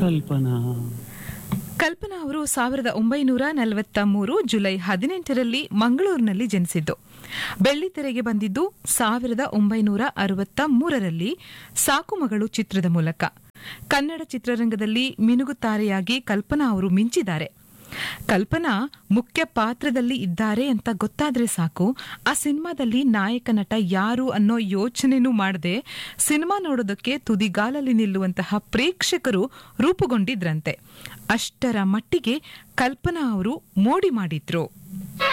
ಕಲ್ಪನಾ ಕಲ್ಪನಾ ಅವರು ಸಾವಿರದ ಒಂಬೈನೂರ ನಲವತ್ತ ಮೂರು ಜುಲೈ ಹದಿನೆಂಟರಲ್ಲಿ ಮಂಗಳೂರಿನಲ್ಲಿ ಜನಿಸಿದ್ದು ಬೆಳ್ಳಿತೆರೆಗೆ ಬಂದಿದ್ದು ಸಾವಿರದ ಒಂಬೈನೂರ ಅರವತ್ತ ಮೂರರಲ್ಲಿ ಸಾಕುಮಗಳು ಚಿತ್ರದ ಮೂಲಕ ಕನ್ನಡ ಚಿತ್ರರಂಗದಲ್ಲಿ ಮಿನುಗುತಾರೆಯಾಗಿ ಕಲ್ಪನಾ ಅವರು ಮಿಂಚಿದ್ದಾರೆ ಕಲ್ಪನಾ ಮುಖ್ಯ ಪಾತ್ರದಲ್ಲಿ ಇದ್ದಾರೆ ಅಂತ ಗೊತ್ತಾದ್ರೆ ಸಾಕು ಆ ಸಿನಿಮಾದಲ್ಲಿ ನಾಯಕ ನಟ ಯಾರು ಅನ್ನೋ ಯೋಚನೆನೂ ಮಾಡದೆ ಸಿನಿಮಾ ನೋಡೋದಕ್ಕೆ ತುದಿಗಾಲಲ್ಲಿ ನಿಲ್ಲುವಂತಹ ಪ್ರೇಕ್ಷಕರು ರೂಪುಗೊಂಡಿದ್ರಂತೆ ಅಷ್ಟರ ಮಟ್ಟಿಗೆ ಕಲ್ಪನಾ ಅವರು ಮೋಡಿ ಮಾಡಿದ್ರು